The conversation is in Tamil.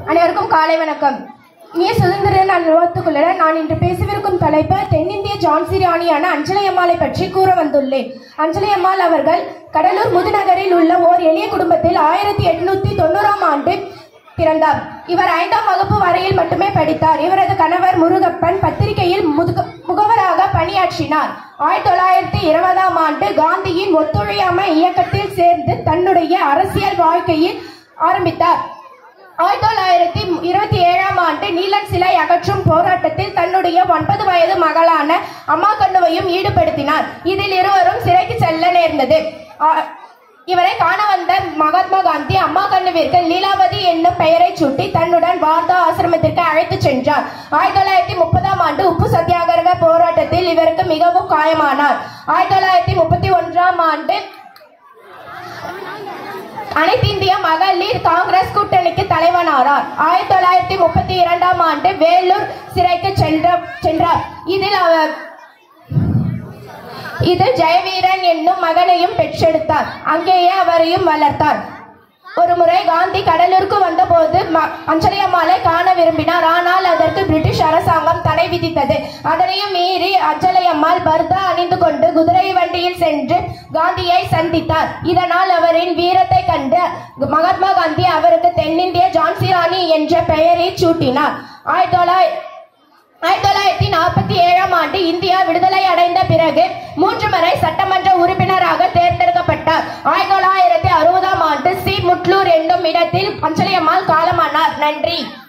அனைவருக்கும் காலை வணக்கம் இனிய சுதந்திர நாள் வாழ்த்துக்களுட நான் இன்று பேசவிருக்கும் தலைப்பு தென்னிந்திய ஜான்சி ராணியான அஞ்சலை அம்மாளை பற்றி கூற வந்துள்ளேன் அஞ்சலை அம்மாள் அவர்கள் கடலூர் முதுநகரில் உள்ள ஓர் எளிய குடும்பத்தில் ஆயிரத்தி எட்நூத்தி தொண்ணூறாம் ஆண்டு பிறந்தார் இவர் ஐந்தாம் வகுப்பு வரையில் மட்டுமே படித்தார் இவரது கணவர் முருகப்பன் பத்திரிகையில் முதுக- முகவராக பணியாற்றினார் ஆயிரத்தி தொள்ளாயிரத்தி இருபதாம் ஆண்டு காந்தியின் ஒத்துழையாமை இயக்கத்தில் சேர்ந்து தன்னுடைய அரசியல் வாழ்க்கையில் ஆரம்பித்தார் ஆயிரத்தி தொள்ளாயிரத்தி இருபத்தி ஏழாம் ஆண்டு நீலன் சிலை அகற்றும் போராட்டத்தில் தன்னுடைய ஒன்பது வயது மகளான அம்மா கண்ணுவையும் ஈடுபடுத்தினார் இதில் இருவரும் சிறைக்கு செல்ல நேர்ந்தது ஆ- இவரை காண வந்த மகாத்மா காந்தி அம்மா கண்ணுவிற்கு லீலாவதி என்னும் பெயரை சூட்டி தன்னுடன் வார்தா ஆசிரமத்திற்கு அழைத்துச் சென்றார் ஆயிரத்தி தொள்ளாயிரத்தி முப்பதாம் ஆண்டு உப்பு சத்தியாகிரக போராட்டத்தில் இவருக்கு மிகவும் காயமானார் ஆயிரத்தி தொள்ளாயிரத்தி முப்பத்தி ஒன்றாம் ஆண்டு அனைத்து இந்திய மகளிர் காங்கிரஸ் கூட்டணிக்கு தலைவனானார் ஆயிரத்தி தொள்ளாயிரத்தி முப்பத்தி இரண்டாம் ஆண்டு வேலூர் சிறைக்கு சென்ற சென்றார் இதில் அவர் இதில் ஜெயவீரன் என்னும் மகனையும் பெற்றெடுத்தார் அங்கேயே அவரையும் வளர்த்தார் ஒரு முறை காந்தி கடலூருக்கு வந்தபோது ம- அஞ்சலி அம்மாளை காண விரும்பினார் ஆனால் அதற்கு பிரிட்டிஷ் அரசாங்கம் தடை விதித்தது அதனையும் மீறி அஞ்சலை அம்மாள் பர்தா அணிந்து கொண்டு குதிரை வண்டியில் சென்று காந்தியை சந்தித்தார் இதனால் அவரின் வீரத்தை கண்டு மகாத்மா காந்தி அவருக்கு தென்னிந்திய ஜான்சி ராணி என்ற பெயரை சூட்டினார் ஆயிரத்தி தொள்ளாயிரத்தி ஆயிரத்தி தொள்ளாயிரத்தி நாற்பத்தி ஏழாம் ஆண்டு இந்தியா விடுதலை அடைந்த பிறகு மூன்று முறை சட்டமன்ற உறுப்பினராக தேர்ந்தெடுக்கப்பட்டார் ஆயிரத்தி தொள்ளாயிரத்தி அறுபதாம் ஆண்டு சி முட்லூர் என்னும் இடத்தில் அஞ்சலி அம்மாள் காலமானார் நன்றி